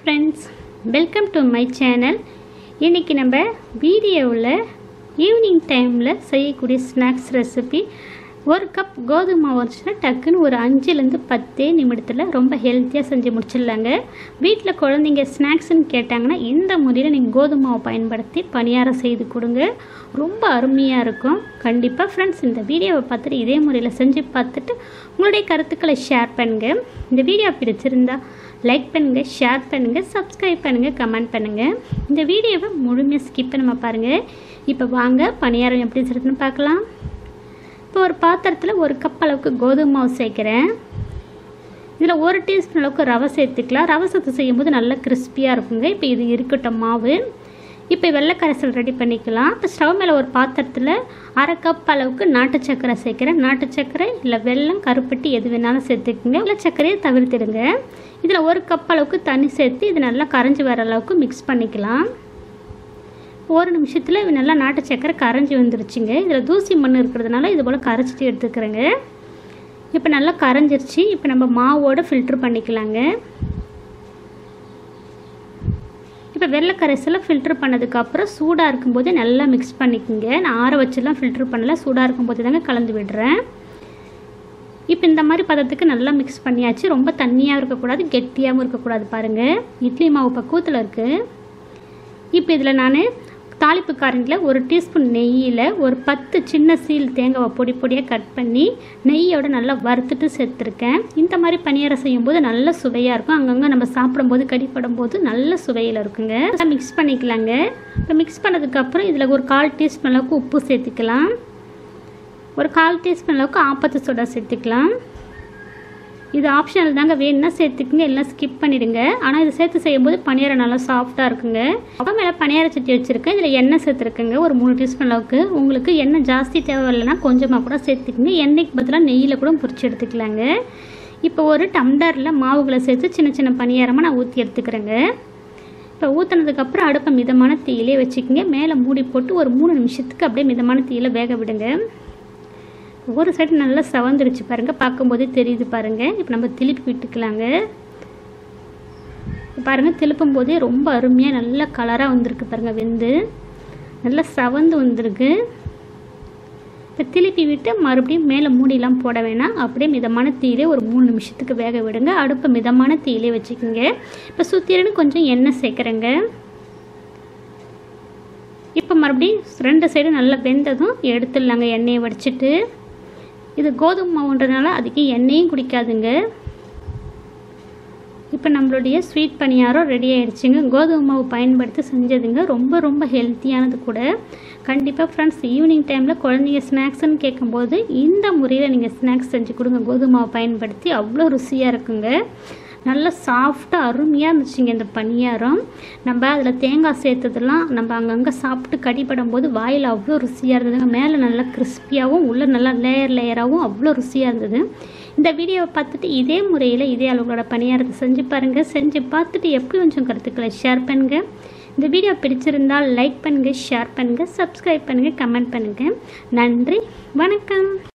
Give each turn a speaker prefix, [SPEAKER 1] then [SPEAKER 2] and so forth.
[SPEAKER 1] friends welcome to my channel இன்றைக்கி நம்ம வீடியோவில் ஈவினிங் டைமில் செய்யக்கூடிய ஸ்நாக்ஸ் ரெசிபி ஒரு கப் கோதுமை மாவு வந்துச்சுன்னா டக்குன்னு ஒரு அஞ்சுலேருந்து பத்தே நிமிடத்தில் ரொம்ப ஹெல்த்தியாக செஞ்சு முடிச்சிடலாங்க வீட்டில் குழந்தைங்க ஸ்நாக்ஸ்னு கேட்டாங்கன்னா இந்த முறையில் நீங்கள் கோதுமை மாவை பயன்படுத்தி பணியாரம் செய்து கொடுங்க ரொம்ப அருமையாக இருக்கும் கண்டிப்பாக ஃப்ரெண்ட்ஸ் இந்த வீடியோவை பார்த்துட்டு இதே முறையில் செஞ்சு பார்த்துட்டு உங்களுடைய கருத்துக்களை ஷேர் பண்ணுங்கள் இந்த வீடியோ பிடிச்சிருந்தா லைக் பண்ணுங்கள் ஷேர் பண்ணுங்கள் சப்ஸ்கிரைப் பண்ணுங்கள் கமெண்ட் பண்ணுங்கள் இந்த வீடியோவை முழுமையாக ஸ்கிப் பண்ணாம பாருங்கள் இப்போ வாங்க பணியாரம் எப்படி செய்யறதுன்னு பார்க்கலாம் இப்போ ஒரு பாத்திரத்தில் ஒரு கப் அளவுக்கு கோதுமை மாவு சேர்க்குறேன் இதில் ஒரு டீஸ்பூன் அளவுக்கு ரவை சேர்த்துக்கலாம் ரவை சேர்த்து செய்யும்போது நல்லா கிறிஸ்பியாக இருக்குங்க இப்போ இது இருக்கட்டும் மாவு இப்போ வெள்ளை கரைசல் ரெடி பண்ணிக்கலாம் இப்போ ஸ்டவ் மேலே ஒரு பாத்திரத்தில் அரை கப் அளவுக்கு நாட்டு சர்க்கரை சேர்க்குறேன் நாட்டு சர்க்கரை இல்லை வெல்லம் கருப்பட்டி எது வேணாலும் சேர்த்துக்குங்க இல்லை சர்க்கரையை தவிர்த்துடுங்க இதில் ஒரு கப் அளவுக்கு தண்ணி சேர்த்து இது நல்லா கரைஞ்சி வர அளவுக்கு மிக்ஸ் பண்ணிக்கலாம் ஒரு நிமிஷத்தில் இது நல்லா நாட்டு சர்க்கரை கரைஞ்சி வந்துருச்சுங்க இதில் தூசி மண் இருக்கிறதுனால இது போல் கரைச்சிட்டு எடுத்துக்கிறேங்க இப்போ நல்லா கரைஞ்சிருச்சு இப்போ நம்ம மாவோடு ஃபில்ட்ரு பண்ணிக்கலாங்க இப்போ வெள்ளை கரைசலை ஃபில்ட்ரு பண்ணதுக்கப்புறம் சூடாக இருக்கும்போது நல்லா மிக்ஸ் பண்ணிக்கோங்க நான் ஆற வச்சுலாம் ஃபில்ட்ரு பண்ணல சூடாக இருக்கும்போது தாங்க கலந்து விடுறேன் இப்போ இந்த மாதிரி பதத்துக்கு நல்லா மிக்ஸ் பண்ணியாச்சு ரொம்ப தண்ணியாக இருக்கக்கூடாது கெட்டியாகவும் இருக்கக்கூடாது பாருங்கள் இட்லி மாவு பக்குவத்தில் இருக்குது இப்போ இதில் நான் தாளிப்பு காரண்டில் ஒரு டீஸ்பூன் நெய்யில் ஒரு பத்து சின்ன சீல் தேங்காவை பொடி பொடியாக கட் பண்ணி நெய்யோட நல்லா வறுத்துட்டு சேர்த்துருக்கேன் இந்த மாதிரி பணியாரம் செய்யும்போது நல்ல சுவையாக இருக்கும் அங்கங்கே நம்ம சாப்பிடும்போது கடிப்படும் போது நல்ல சுவையில் இருக்குங்க மிக்ஸ் பண்ணிக்கலாங்க இப்போ மிக்ஸ் பண்ணதுக்கப்புறம் இதில் ஒரு கால் டீஸ்பூன் அளவுக்கு உப்பு சேர்த்துக்கலாம் ஒரு கால் டீஸ்பூன் அளவுக்கு ஆப்பத்து சோடா சேர்த்துக்கலாம் இது ஆப்ஷனல் தாங்க வேணும்னா சேர்த்துக்குங்க எல்லாம் ஸ்கிப் பண்ணிடுங்க ஆனால் இது சேர்த்து செய்யும்போது பனியாரம் நல்லா சாஃப்டாக இருக்குங்க அப்புறம் மேலே பனியார சட்டி வச்சுருக்கேன் இதில் எண்ணெய் சேர்த்துருக்குங்க ஒரு மூணு டீஸ்பூன் அளவுக்கு உங்களுக்கு எண்ணெய் ஜாஸ்தி தேவையில்லைன்னா கொஞ்சமாக கூட சேர்த்துக்குங்க எண்ணெய்க்கு பதிலாக நெய்யில் கூட பொரிச்சு எடுத்துக்கலாங்க இப்போ ஒரு டம்ளரில் மாவுகளை சேர்த்து சின்ன சின்ன பணியாரமாக நான் ஊற்றி எடுத்துக்கிறேங்க இப்போ ஊற்றினதுக்கப்புறம் அடுப்பை மிதமான தீயிலே வச்சுக்கோங்க மேலே மூடி போட்டு ஒரு மூணு நிமிஷத்துக்கு அப்படியே மிதமான தீயில வேக விடுங்க ஒரு சைடு நல்லா சவந்துருச்சு பாருங்கள் பார்க்கும்போதே தெரியுது பாருங்கள் இப்போ நம்ம திருப்பி விட்டுக்கலாங்க பாருங்கள் திருப்பும் போதே ரொம்ப அருமையாக நல்ல கலராக வந்திருக்கு பாருங்கள் வெந்து நல்லா சவந்து வந்திருக்கு இப்போ திருப்பி விட்டு மறுபடியும் மேலே மூடிலாம் போட வேணாம் அப்படியே மிதமான தீயிலே ஒரு மூணு நிமிஷத்துக்கு வேக விடுங்க அடுப்பை மிதமான தீயிலே வச்சுக்கோங்க இப்போ சுற்றிரன்னு கொஞ்சம் எண்ணெய் சேர்க்குறேங்க இப்போ மறுபடியும் ரெண்டு சைடு நல்லா வெந்ததும் எடுத்துடலாங்க எண்ணெயை வடிச்சிட்டு இது கோதுமை மாவுன்றதுனால அதுக்கு எண்ணெயும் குடிக்காதுங்க இப்போ நம்மளுடைய ஸ்வீட் பணியாரம் ரெடி ஆகிடுச்சுங்க கோதுமை மாவு பயன்படுத்தி செஞ்சதுங்க ரொம்ப ரொம்ப ஹெல்த்தியானது கூட கண்டிப்பாக ஃப்ரெண்ட்ஸ் ஈவினிங் டைமில் குழந்தைங்க ஸ்நாக்ஸ்ன்னு கேட்கும்போது இந்த முறையில் நீங்கள் ஸ்நாக்ஸ் செஞ்சு கொடுங்க கோதுமை மாவு பயன்படுத்தி அவ்வளோ ருசியாக இருக்குங்க நல்லா சாஃப்டாக அருமையாக இருந்துச்சுங்க இந்த பணியாரம் நம்ம அதில் தேங்காய் சேர்த்ததெல்லாம் நம்ம அங்கங்கே சாப்பிட்டு கடிப்படும் போது வாயில் அவ்வளோ ருசியாக இருந்ததுங்க மேலே நல்லா கிறிஸ்பியாகவும் உள்ளே நல்லா லேயர் லேயராகவும் அவ்வளோ ருசியாக இருந்தது இந்த வீடியோவை பார்த்துட்டு இதே முறையில் இதே அளவுகளோட பணியாரத்தை செஞ்சு பாருங்கள் செஞ்சு பார்த்துட்டு எப்படி கொஞ்சம் கருத்துக்களை ஷேர் பண்ணுங்கள் இந்த வீடியோ பிடிச்சிருந்தால் லைக் பண்ணுங்கள் ஷேர் பண்ணுங்கள் சப்ஸ்கிரைப் பண்ணுங்கள் கமெண்ட் பண்ணுங்கள் நன்றி வணக்கம்